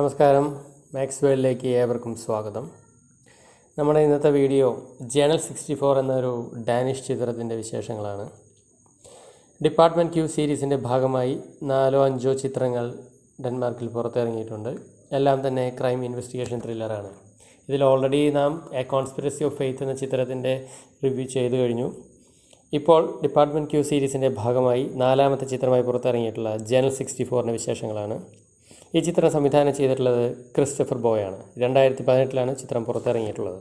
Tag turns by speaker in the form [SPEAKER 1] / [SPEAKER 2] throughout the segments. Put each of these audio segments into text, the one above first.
[SPEAKER 1] നമസ്കാരം മാക്സ് വേൾഡിലേക്ക് ഏവർക്കും സ്വാഗതം നമ്മുടെ ഇന്നത്തെ വീഡിയോ ജേണൽ സിക്സ്റ്റി ഫോർ എന്നൊരു ഡാനിഷ് ചിത്രത്തിൻ്റെ വിശേഷങ്ങളാണ് ഡിപ്പാർട്ട്മെൻറ്റ് ക്യൂ സീരീസിൻ്റെ ഭാഗമായി നാലോ അഞ്ചോ ചിത്രങ്ങൾ ഡെൻമാർക്കിൽ പുറത്തിറങ്ങിയിട്ടുണ്ട് എല്ലാം തന്നെ ക്രൈം ഇൻവെസ്റ്റിഗേഷൻ ത്രില്ലറാണ് ഇതിൽ ഓൾറെഡി നാം എ കോൺസ്പിറസി ഓഫ് ഫെയ്ത്ത് എന്ന ചിത്രത്തിൻ്റെ റിവ്യൂ ചെയ്തു കഴിഞ്ഞു ഇപ്പോൾ ഡിപ്പാർട്ട്മെൻറ്റ് ക്യൂ സീരീസിൻ്റെ ഭാഗമായി നാലാമത്തെ ചിത്രമായി പുറത്തിറങ്ങിയിട്ടുള്ള ജേണൽ സിക്സ്റ്റി ഫോറിൻ്റെ വിശേഷങ്ങളാണ് ഈ ചിത്രം സംവിധാനം ചെയ്തിട്ടുള്ളത് ക്രിസ്റ്റഫർ ബോയാണ് രണ്ടായിരത്തി പതിനെട്ടിലാണ് ചിത്രം പുറത്തിറങ്ങിയിട്ടുള്ളത്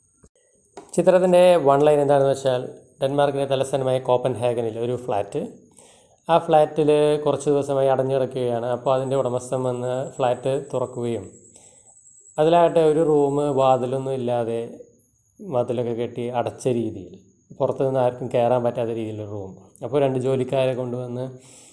[SPEAKER 1] ചിത്രത്തിൻ്റെ വൺ ലൈൻ എന്താണെന്ന് വെച്ചാൽ ഡെൻമാർക്കിലെ തലസ്ഥാനമായ കോപ്പൻ ഹാഗനിൽ ഒരു ഫ്ലാറ്റ് ആ ഫ്ലാറ്റിൽ കുറച്ച് ദിവസമായി അടഞ്ഞു കിടക്കുകയാണ് അപ്പോൾ അതിൻ്റെ ഉടമസ്ഥൻ വന്ന് ഫ്ലാറ്റ് തുറക്കുകയും അതിലാകട്ടെ ഒരു റൂം വാതിലൊന്നും ഇല്ലാതെ വാതിലൊക്കെ കെട്ടി അടച്ച രീതിയിൽ പുറത്തു നിന്ന് ആർക്കും കയറാൻ പറ്റാത്ത രീതിയിലുള്ള റൂം അപ്പോൾ രണ്ട് ജോലിക്കാരെ കൊണ്ടുവന്ന്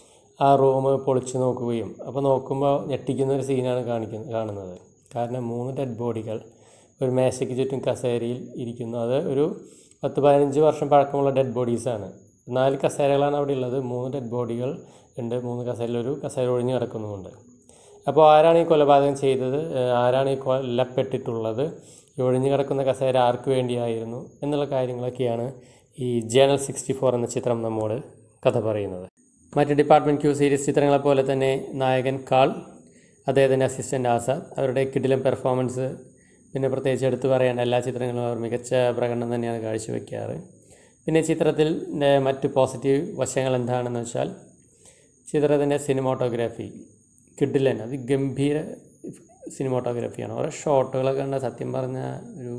[SPEAKER 1] ആ റൂം പൊളിച്ചു നോക്കുകയും അപ്പോൾ നോക്കുമ്പോൾ ഞെട്ടിക്കുന്ന ഒരു സീനാണ് കാണിക്കുന്നത് കാണുന്നത് കാരണം മൂന്ന് ഡെഡ് ബോഡികൾ ഒരു മേശയ്ക്ക് ചുറ്റും കസേരയിൽ ഇരിക്കുന്നു അത് ഒരു പത്ത് പതിനഞ്ച് വർഷം പഴക്കമുള്ള ഡെഡ് ബോഡീസാണ് നാല് കസേരകളാണ് അവിടെ ഉള്ളത് മൂന്ന് ഡെഡ് ബോഡികൾ ഉണ്ട് മൂന്ന് കസേരയിൽ ഒരു കസേര ഒഴിഞ്ഞു കിടക്കുന്നുമുണ്ട് അപ്പോൾ ആരാണ് ഈ കൊലപാതകം ചെയ്തത് ഏഹ് ആരാണ് ഈ കൊല്ലപ്പെട്ടിട്ടുള്ളത് ഈ ഒഴിഞ്ഞു കിടക്കുന്ന കസേര ആർക്ക് വേണ്ടിയായിരുന്നു എന്നുള്ള കാര്യങ്ങളൊക്കെയാണ് ഈ ജേണൽ സിക്സ്റ്റി ഫോർ എന്ന ചിത്രം നമ്മോട് കഥ പറയുന്നത് മറ്റ് ഡിപ്പാർട്ട്മെൻറ്റ് ക്യൂ സീരീസ് ചിത്രങ്ങളെ പോലെ തന്നെ നായകൻ കാൾ അദ്ദേഹത്തിൻ്റെ അസിസ്റ്റൻ്റ് ആസാദ് അവരുടെ കിടിലം പെർഫോമൻസ് പിന്നെ പ്രത്യേകിച്ച് എടുത്തു പറയാൻ എല്ലാ ചിത്രങ്ങളിലും അവർ മികച്ച പ്രകടനം തന്നെയാണ് കാഴ്ചവെക്കാറ് പിന്നെ ചിത്രത്തിൽ ഏഹ് മറ്റ് പോസിറ്റീവ് വശങ്ങൾ എന്താണെന്ന് വെച്ചാൽ ചിത്രത്തിൻ്റെ സിനിമാട്ടോഗ്രാഫി കിഡിലൻ അത് ഗംഭീര സിനിമാട്ടോഗ്രാഫിയാണ് ഓരോ ഷോട്ടുകളൊക്കെ കണ്ട സത്യം പറഞ്ഞ ഒരു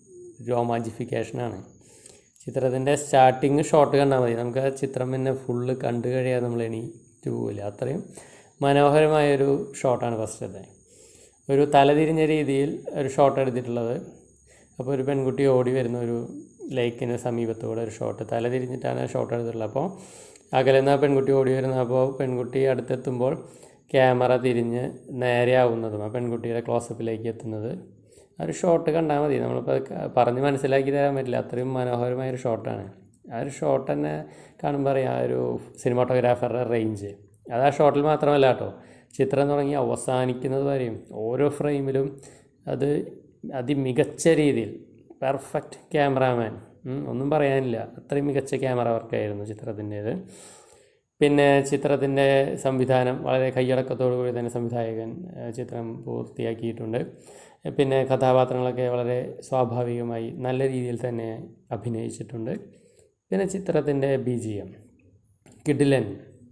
[SPEAKER 1] രോമാഞ്ചിഫിക്കേഷനാണ് ചിത്രത്തിൻ്റെ സ്റ്റാർട്ടിങ് ഷോട്ട് കണ്ടാൽ മതി നമുക്ക് ആ ചിത്രം പിന്നെ ഫുള്ള് കണ്ടു കഴിയാതെ നമ്മൾ എണീറ്റ് പോവില്ല അത്രയും മനോഹരമായൊരു ഷോട്ടാണ് ഫസ്റ്റത്തെ ഒരു തലതിരിഞ്ഞ രീതിയിൽ ഒരു ഷോട്ട് എടുത്തിട്ടുള്ളത് അപ്പോൾ ഒരു പെൺകുട്ടി ഓടി വരുന്ന ഒരു ലേക്കിന് സമീപത്തൂടെ ഒരു ഷോട്ട് തലതിരിഞ്ഞിട്ടാണ് ഷോട്ട് എടുത്തിട്ടുള്ളത് അപ്പോൾ അകലെ നിന്ന് ആ പെൺകുട്ടി ഓടി വരുന്നത് അപ്പോൾ പെൺകുട്ടി അടുത്തെത്തുമ്പോൾ ക്യാമറ തിരിഞ്ഞ് നേരെ ആവുന്നതും ആ പെൺകുട്ടിയുടെ ക്ലോസപ്പിലേക്ക് എത്തുന്നത് ആ ഒരു ഷോട്ട് കണ്ടാൽ മതി നമ്മളിപ്പോൾ അത് പറഞ്ഞ് മനസ്സിലാക്കി തരാൻ പറ്റില്ല അത്രയും മനോഹരമായൊരു ഷോട്ടാണ് ആ ഒരു ഷോട്ട് തന്നെ കാണുമ്പോൾ അറിയാം ആ ഒരു സിനിമാട്ടോഗ്രാഫറുടെ റേഞ്ച് അത് ആ ഷോട്ടിൽ മാത്രമല്ല കേട്ടോ ചിത്രം തുടങ്ങി അവസാനിക്കുന്നത് വരെയും ഓരോ ഫ്രെയിമിലും അത് അതിമികച്ച രീതിയിൽ പെർഫെക്റ്റ് ക്യാമറാമാൻ ഒന്നും പറയാനില്ല അത്രയും മികച്ച ക്യാമറ വർക്കായിരുന്നു ചിത്രത്തിൻ്റേത് പിന്നെ ചിത്രത്തിൻ്റെ സംവിധാനം വളരെ കൈയടക്കത്തോടു കൂടി തന്നെ സംവിധായകൻ ഏഹ്, ചിത്രം പൂർത്തിയാക്കിയിട്ടുണ്ട് പിന്നെ കഥാപാത്രങ്ങളൊക്കെ വളരെ സ്വാഭാവികമായി നല്ല രീതിയിൽ തന്നെ അഭിനയിച്ചിട്ടുണ്ട് പിന്നെ ചിത്രത്തിൻ്റെ ബി ജി എം കിഡിലൻ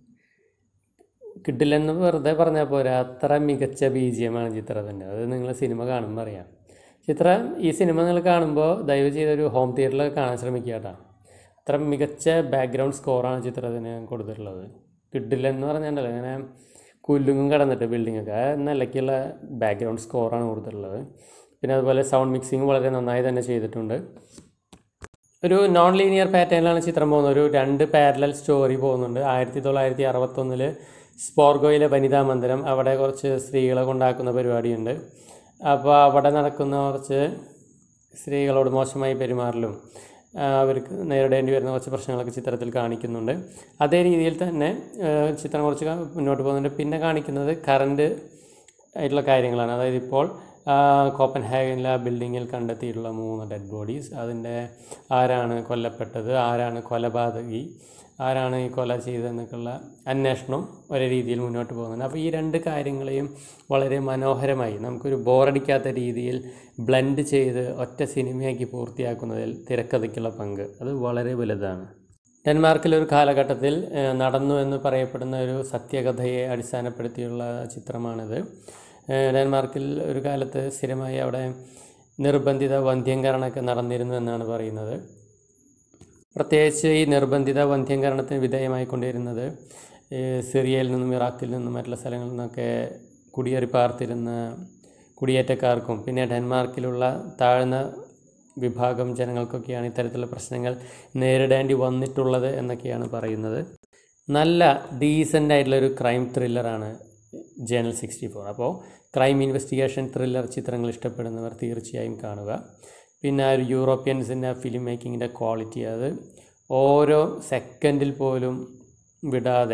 [SPEAKER 1] കിഡിലൻ എന്ന് വെറുതെ പറഞ്ഞാൽ പോരാ അത്ര മികച്ച ബി ജി എം ആണ് ചിത്രത്തിൻ്റെ അത് നിങ്ങൾ സിനിമ കാണുമ്പോൾ അറിയാം ചിത്രം ഈ സിനിമ നിങ്ങൾ കാണുമ്പോൾ ദയവ് ചെയ്തൊരു ഹോം തിയേറ്ററിലൊക്കെ കാണാൻ ശ്രമിക്കുക കേട്ടോ അത്ര മികച്ച ബാക്ക്ഗ്രൗണ്ട് സ്കോറാണ് ചിത്രത്തിന് കൊടുത്തിട്ടുള്ളത് കിഡിലൻ എന്ന് പറഞ്ഞാൽ ഇങ്ങനെ കുല്ലുങ്ങും കടന്നിട്ട് ബിൽഡിങ്ങൊക്കെ ആ നിലയ്ക്കുള്ള ബാക്ക്ഗ്രൗണ്ട് സ്കോറാണ് കൊടുത്തിട്ടുള്ളത് പിന്നെ അതുപോലെ സൗണ്ട് മിക്സിങ് വളരെ നന്നായി തന്നെ ചെയ്തിട്ടുണ്ട് ഒരു നോൺ ലീനിയർ പാറ്റേണിലാണ് ചിത്രം പോകുന്നത് ഒരു രണ്ട് പാരലൽ സ്റ്റോറി പോകുന്നുണ്ട് ആയിരത്തി തൊള്ളായിരത്തി അറുപത്തൊന്നിൽ സ്പോർഗോയിലെ വനിതാ മന്ദിരം അവിടെ കുറച്ച് സ്ത്രീകളെ കൊണ്ടാക്കുന്ന പരിപാടിയുണ്ട് അപ്പോൾ അവിടെ നടക്കുന്ന കുറച്ച് സ്ത്രീകളോട് മോശമായി പെരുമാറലും ആ, അവർക്ക് നേരിടേണ്ടി വരുന്ന കുറച്ച് പ്രശ്നങ്ങളൊക്കെ ചിത്രത്തിൽ കാണിക്കുന്നുണ്ട് അതേ രീതിയിൽ തന്നെ ആ, ചിത്രം കുറച്ച് ക- മുന്നോട്ട് പോകുന്നുണ്ട് പിന്നെ കാണിക്കുന്നത് കറണ്ട് ആയിട്ടുള്ള കാര്യങ്ങളാണ് അതായത് ഇപ്പോൾ ആ, കോപ്പൻഹാഗനിലെ ആ ബിൽഡിങ്ങിൽ കണ്ടെത്തിയിട്ടുള്ള മൂന്ന് ഡെഡ് ബോഡീസ് അതിൻ്റെ ആരാണ് കൊല്ലപ്പെട്ടത് ആരാണ് കൊലപാതകി ആരാണ് ഈ കൊല ചെയ്തതെന്നൊക്കെയുള്ള അന്വേഷണം ഒരേ രീതിയിൽ മുന്നോട്ട് പോകുന്നുണ്ട് അപ്പോൾ ഈ രണ്ട് കാര്യങ്ങളെയും വളരെ മനോഹരമായി നമുക്കൊരു ബോറടിക്കാത്ത രീതിയിൽ ബ്ലെൻഡ് ചെയ്ത് ഒറ്റ സിനിമയാക്കി പൂർത്തിയാക്കുന്നതിൽ തിരക്കഥയ്ക്കുള്ള പങ്ക് അത് വളരെ വലുതാണ് ഡെൻമാർക്കിലെ ഒരു കാലഘട്ടത്തിൽ ഏഹ്, നടന്നു എന്ന് പറയപ്പെടുന്ന ഒരു സത്യകഥയെ അടിസ്ഥാനപ്പെടുത്തിയുള്ള ചിത്രമാണിത് ഏഹ്, ഡെൻമാർക്കിൽ ഒരു കാലത്ത് സ്ഥിരമായി അവിടെ നിർബന്ധിത വന്ധ്യംകരണമൊക്കെ നടന്നിരുന്നു എന്നാണ് പറയുന്നത് പ്രത്യേകിച്ച് ഈ നിർബന്ധിത വന്ധ്യംകരണത്തിന് വിധേയമായി കൊണ്ടിരുന്നത് ഏഹ്, സിറിയയിൽ നിന്നും ഇറാഖിൽ നിന്നും മറ്റുള്ള സ്ഥലങ്ങളിൽ നിന്നൊക്കെ കുടിയേറി പാർത്തിരുന്ന കുടിയേറ്റക്കാർക്കും പിന്നെ ഡെൻമാർക്കിലുള്ള താഴ്ന്ന വിഭാഗം ജനങ്ങൾക്കൊക്കെയാണ് ഇത്തരത്തിലുള്ള പ്രശ്നങ്ങൾ നേരിടേണ്ടി വന്നിട്ടുള്ളത് എന്നൊക്കെയാണ് പറയുന്നത് നല്ല ഡീസൻ്റ് ആയിട്ടുള്ള ഒരു ക്രൈം ത്രില്ലറാണ് ജേണൽ സിക്സ്റ്റി ഫോർ അപ്പോൾ ക്രൈം ഇൻവെസ്റ്റിഗേഷൻ ത്രില്ലർ ചിത്രങ്ങൾ ഇഷ്ടപ്പെടുന്നവർ തീർച്ചയായും കാണുക പിന്നെ ആ ഒരു യൂറോപ്യൻസിൻ്റെ ഫിലിം മേക്കിങ്ങിൻ്റെ ക്വാളിറ്റി അത് ഓരോ സെക്കൻഡിൽ പോലും വിടാതെ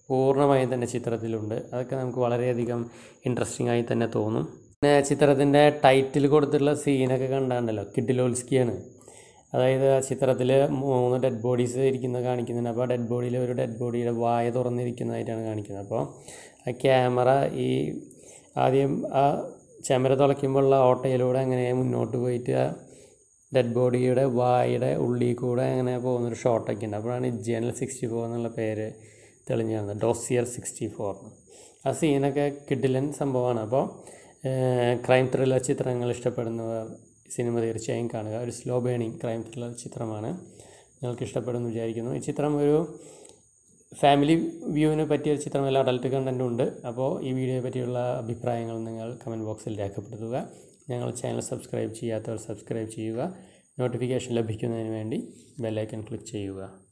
[SPEAKER 1] പൂർണ്ണമായും തന്നെ ചിത്രത്തിലുണ്ട് അതൊക്കെ നമുക്ക് വളരെയധികം ഇൻട്രസ്റ്റിംഗ് ആയി തന്നെ തോന്നും പിന്നെ ചിത്രത്തിൻ്റെ ടൈറ്റിൽ കൊടുത്തിട്ടുള്ള സീനൊക്കെ കണ്ടാണ്ടല്ലോ കിഡിലോൽസ്കിയാണ് അതായത് ആ ചിത്രത്തിൽ മൂന്ന് ഡെഡ് ബോഡീസ് ഇരിക്കുന്നത് കാണിക്കുന്നുണ്ട് അപ്പോൾ ആ ഡെഡ് ബോഡിയിൽ ഒരു ഡെഡ് ബോഡിയുടെ വായ തുറന്നിരിക്കുന്നതായിട്ടാണ് കാണിക്കുന്നത് അപ്പോൾ ആ ക്യാമറ ഈ ആദ്യം ആ ചെമര തുളയ്ക്കുമ്പോഴുള്ള ഓട്ടയിലൂടെ അങ്ങനെ മുന്നോട്ട് പോയിട്ട് ആ ഡെഡ് ബോഡിയുടെ വായുടെ ഉള്ളിൽ കൂടെ അങ്ങനെ പോകുന്നൊരു ഷോട്ടൊക്കെ ഉണ്ട് അപ്പോഴാണ് ജനൽ സിക്സ്റ്റി ഫോർ എന്നുള്ള പേര് തെളിഞ്ഞു വന്നത് ഡോസിയർ സിക്സ്റ്റി ഫോർ ആ സീനൊക്കെ കിഡിലൻ സംഭവമാണ് അപ്പോൾ ക്രൈം ത്രില്ലർ ചിത്രങ്ങൾ ഇഷ്ടപ്പെടുന്നവർ സിനിമ തീർച്ചയായും കാണുക ഒരു സ്ലോ ബേണിംഗ് ക്രൈം ത്രില്ലർ ചിത്രമാണ് നിങ്ങൾക്ക് ഇഷ്ടപ്പെടുമെന്ന് വിചാരിക്കുന്നു ഈ ചിത്രം ഒരു ഫാമിലി വ്യൂവിന് പറ്റിയ ഒരു ചിത്രമല്ല അഡൽട്ട് കണ്ടൻറ്റും ഉണ്ട് അപ്പോൾ ഈ വീഡിയോയെ പറ്റിയുള്ള അഭിപ്രായങ്ങൾ നിങ്ങൾ കമൻറ്റ് ബോക്സിൽ രേഖപ്പെടുത്തുക ഞങ്ങൾ ചാനൽ സബ്സ്ക്രൈബ് ചെയ്യാത്തവർ സബ്സ്ക്രൈബ് ചെയ്യുക നോട്ടിഫിക്കേഷൻ ലഭിക്കുന്നതിന് വേണ്ടി ബെല്ലൈക്കൺ ക്ലിക്ക് ചെയ്യുക